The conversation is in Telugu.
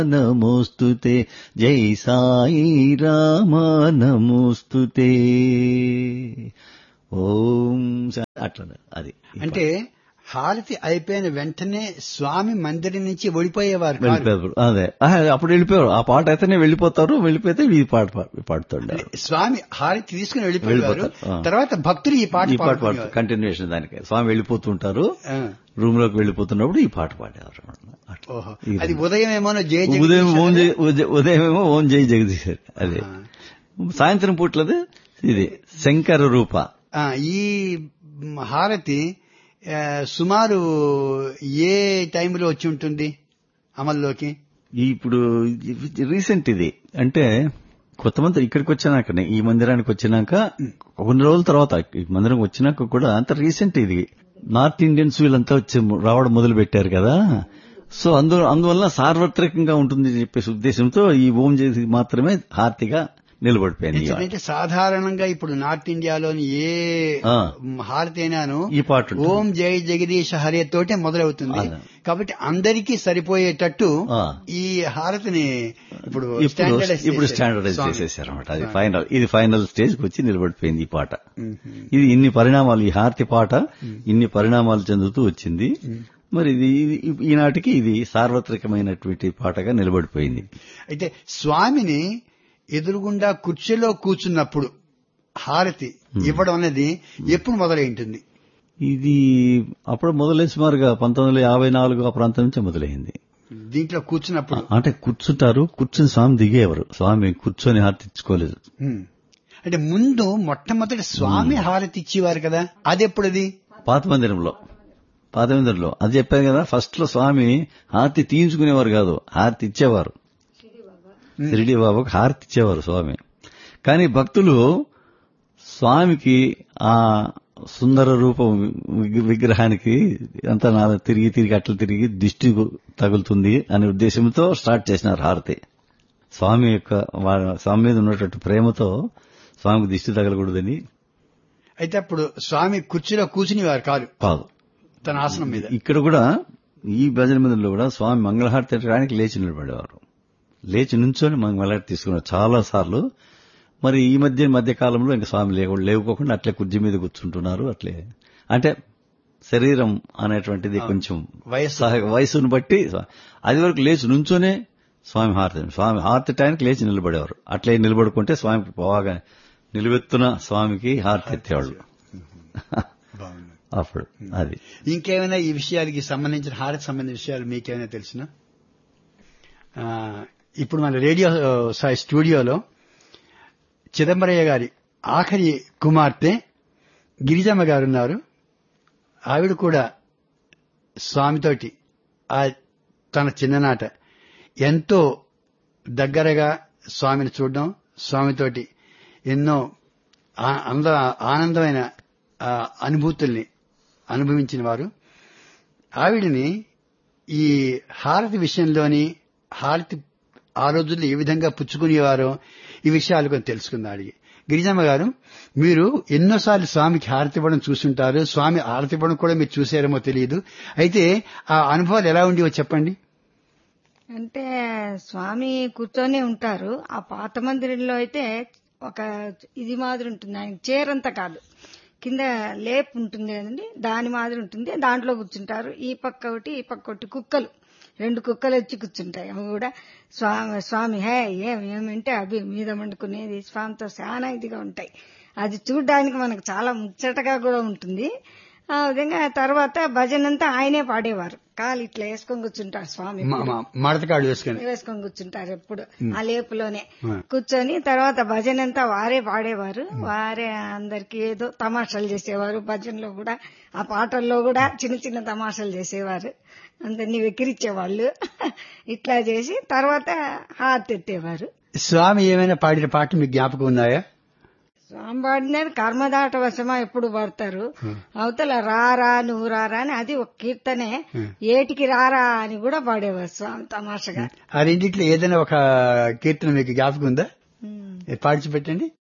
నమోస్తుతే జై సాయి రామ నమోస్తుతే ఓం శా- అట్లా అది అంటే హారతి అయిపోయిన వెంటనే స్వామి మందిరం నుంచి ఓడిపోయేవారు కాదు. వెళ్ళిపోయారు అదే ఆ, అప్పుడు వెళ్ళిపోయారు ఆ పాట అయితేనే వెళ్ళిపోతారు వెళ్ళిపోతే ఈ పాట పా- పాడుతుండారు స్వామి హారతి తీసుకుని వెళ్ళిపోయేవారు వెళ్ళిపోతారు, ఆ. తర్వాత భక్తులు ఈ పాట ఈ పాట పాడు పాడుకునేవారు. కంటిన్యూషన్ దానికి స్వామి వెళ్ళిపోతుంటారు ఆ, రూమ్ లోకి వెళ్ళిపోతున్నప్పుడు ఈ పాట పాడేవారు అట్లా. ఓహో ఇది. అది ఉదయం ఏమో జయ ఉదయం జగదీశ్వర ఓం జై ఉదయం- ఉదయం ఏమో ఓం జై జగదీశ్ అదే సాయంత్రం పూట్లది ఇది శంకర రూప ఆ, ఈ హారతి ఆ, సుమారు ఏ టైంలో వచ్చి ఉంటుంది అమల్లోకి ఇప్పుడు రీసెంట్ ఇది అంటే కొత్త మందిరం ఇక్కడికి వచ్చినాకనే ఈ మందిరానికి వచ్చినాక కొన్ని రోజుల తర్వాత ఈ మందిరం వచ్చినాక కూడా అంత రీసెంట్ ఇది నార్త్ ఇండియన్స్ వీళ్ళంతా వచ్చి రావడం మొదలు పెట్టారు కదా సో అందు అందువల్ల సార్వత్రికంగా ఉంటుంది అని చెప్పేసి ఉద్దేశంతో ఈ ఓం చేసి మాత్రమే హార్తిగా నిలబడిపోయింది ఈ ఎందుకంటే సాధారణంగా ఇప్పుడు నార్త్ ఇండియాలోని ఏ ఆ. హారతి అయినాను ఈ పాట ఉంటుంది. ఓం జై జగదీశ హరే తోటే మొదలవుతుంది అదే. కాబట్టి అందరికీ సరిపోయేటట్టు ఆ. ఈ హారతిని ఇప్పుడు ఇప్పుడు standardize ఇప్పుడు చేశారు. స్టాండర్డైజ్ స్వామి. చేసేసారు అనమాట అది ఫైనల్ ఇది ఫైనల్ స్టేజ్ కి వచ్చి నిలబడిపోయింది ఈ పాట ఇది ఇన్ని పరిణామాలు ఈ హారతి పాట ఇన్ని పరిణామాలు చెందుతూ వచ్చింది మరి ఇది ఇది- ఈనాటికి ఇది సార్వత్రికమైనటువంటి పాటగా నిలబడిపోయింది అయితే స్వామిని ఎదురుగుండా కుర్చీలో కూర్చున్నప్పుడు హారతి ఇవ్వడం అనేది ఎప్పుడు మొదలైంటుంది ఇది అప్పుడు మొదలై సుమారుగా పంతొమ్మిది వందల యాభై నాలుగు ఆ ప్రాంతం నుంచి మొదలైంది దీంట్లో కూర్చున్నప్పుడు అంటే కూర్చుంటారు కూర్చుని స్వామి దిగేవారు స్వామి కూర్చొని హారతి ఇచ్చుకోలేదు ఉమ్. అంటే ముందు మొట్టమొదటి స్వామి హారతి ఇచ్చేవారు కదా అది ఎప్పుడది పాత మందిరంలో పాత మందిరంలో అది చెప్పాను కదా ఫస్ట్ లో స్వామి హారతి తీయించుకునేవారు కాదు హారతి ఇచ్చేవారు షిరిడి బాబాకు హారతి ఇచ్చేవారు స్వామి కానీ భక్తులు స్వామికి ఆ సుందర రూపం విగ్- విగ్రహానికి అంతా నా తిరిగి తిరిగి అట్లా తిరిగి దిష్టి తగులుతుంది అనే ఉద్దేశంతో స్టార్ట్ చేసినారు హారతి స్వామి యొక్క వా- స్వామి మీద ఉన్నటువంటి ప్రేమతో స్వామికి దిష్టి తగలకూడదని అయితే అప్పుడు స్వామి కుర్చీలో కూర్చునేవారు కాదు కాదు తన ఆసనం మీద ఇక్కడ కూడా ఈ భజన మందిరంలో కూడా స్వామి మంగళహారతి ఎత్తడానికి లేచి నిలబడేవారు లేచి నుంచొని మంగళహారతి తీసుకున్నారు చాలా సార్లు మరి ఈ మధ్య మధ్య కాలంలో ఇంకా స్వామి లేవు లేవుకోకుండా అట్లే కుర్జీ మీద కూర్చుంటున్నారు అట్లే అంటే శరీరం అనేటువంటిది కొంచెం వయస్సు. సహ- వయసును బట్టి అది వరకు లేచి నుంచొనే స్వామి హారతి స్వామి హారతి టైంకి లేచి నిలబడేవారు అట్లే నిలబడుకుంటే స్వామికి బాగా నిలువెత్తున స్వామికి హారతి ఎత్తేవాళ్ళు బాగుంది. అప్పుడు అది ఇంకేమైనా ఈ విషయాలకి సంబంధించిన హారతి సంబంధించిన విషయాలు మీకేమైనా తెలిసిన ఇప్పుడు మన రేడియో సాయి స్టూడియోలో చిదంబరయ్య గారి ఆఖరి కుమార్తె గిరిజమ్మ గారు ఉన్నారు ఆవిడ కూడా స్వామితోటి ఆ తన చిన్ననాట ఎంతో దగ్గరగా స్వామిని చూడడం స్వామితోటి ఎన్నో ఆ- అంద ఆనందమైన ఆ, అనుభూతుల్ని అనుభవించిన వారు ఆవిడని ఈ హారతి విషయంలోని హారతి ఆ రోజుల్లో ఏ విధంగా పుచ్చుకునేవారో ఈ విషయాలు కొంచెం తెలుసుకుందాం అడిగి గిరిజమ్మ గారు మీరు ఎన్నోసార్లు స్వామికి హారతి ఇవ్వడం చూసుంటారు స్వామి హారతి ఇవ్వడం కూడా మీరు చూసారేమో తెలియదు అయితే ఆ అనుభవాలు ఎలా ఉండేవో చెప్పండి అంటే స్వామి కూర్చొని ఉంటారు ఆ పాత మందిరంలో అయితే ఒక ఇది మాదిరి ఉంటుంది ఆయన చీరంతా కాదు కింద లేప్ ఉంటుంది కదండి దాని మాదిరి ఉంటుంది దాంట్లో కూర్చుంటారు ఈ పక్క ఒకటి ఈ పక్క ఒకటి కుక్కలు రెండు కుక్కలు వచ్చి కూర్చుంటాయి అవి కూడా స్వామి స్వామి హే ఏం ఏమంటే అవి మీద వండుకునేది స్వామితో చాలా ఇదిగా ఉంటాయి అది చూడడానికి మనకు చాలా ముచ్చటగా కూడా ఉంటుంది ఆ విధంగా తర్వాత భజన అంతా ఆయనే పాడేవారు కాలు ఇట్లా వేసుకొని కూర్చుంటారు స్వామి మ- మ- మడతకాడు వేసుకొని వేసుకొని కూర్చుంటారు ఎప్పుడు ఆ లేపులోనే ఆ. కూర్చొని తర్వాత భజన అంతా వారే పాడేవారు వారే అందరికి ఏదో తమాషాలు చేసేవారు భజనలో కూడా ఆ పాటల్లో కూడా చిన్న చిన్న తమాషాలు చేసేవారు అందరినీ వెక్కిరించేవాళ్ళు ఇట్లా చేసి తర్వాత హారతి ఎత్తేవారు స్వామి ఏమైనా పాడిన పాటలు మీకు జ్ఞాపకం ఉన్నాయా స్వామి పాడినది కర్మదాట వశమా ఎప్పుడు పాడతారు అవతల రారా నువ్వు రారా అని అది ఒక కీర్తనే ఏటికి రారా అని కూడా పాడేవారు స్వామి తమాషగా ఆ రెండిట్లో ఏదైనా ఒక కీర్తన మీకు జ్ఞాపకం ఉందా ఉమ్. పాడిచి పెట్టండి